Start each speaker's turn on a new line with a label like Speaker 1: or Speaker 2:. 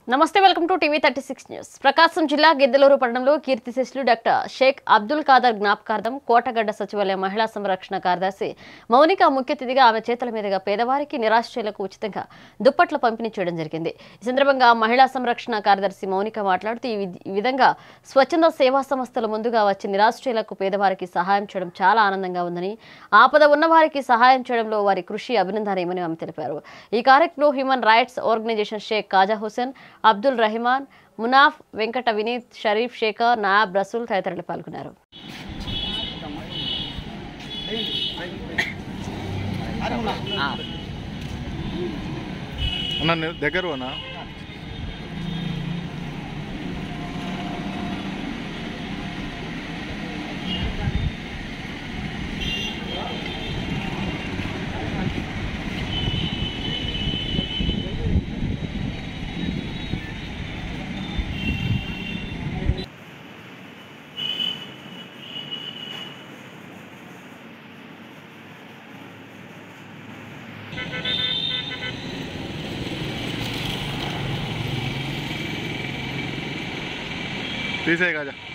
Speaker 1: నమస్తే welcome to TV thirty six news Prakasam జిల్లా గిద్దలూరు పట్టణంలో కీర్తిశేషులు డాక్టర్ షేక్ అబ్దుల్ ఖాదర్ జ్ఞాపకార్థం కోటగడ్డ సచివాలయ మహిళా సంరక్షణ కార్యదర్శి మౌనిక ముఖ్య అతిథిగా ఆమె చేతుల మీదుగా పేదవారికి నిరాశ్రయులకు ఉచితంగా దుప్పట్ల పంపిణీ చేయడం జరిగింది ఈ సందర్భంగా మహిళా సంరక్షణ కార్యదర్శి మౌనిక మాట్లాడుతూ ఈ వి- ఈ విధంగా స్వచ్ఛంద సేవా సంస్థలు ముందుగా వచ్చి నిరాశ్రయులకు పేదవారికి సహాయం చేయడం చాలా ఆనందంగా ఉందని ఆపద ఉన్నవారికి సహాయం చేయడంలో వారి కృషి అభినందనీయమని ఆమె తెలిపారు ఈ కార్యక్రమంలో human rights organisation Shaik Khaja Hussain Abdul Rahiman Munaf Venkata Vineeth Sharif Shekar Nayab Rasool తదితరులు పాల్గొన్నారు
Speaker 2: అన్న ని- దగ్గర అన్నా తీసే కాజా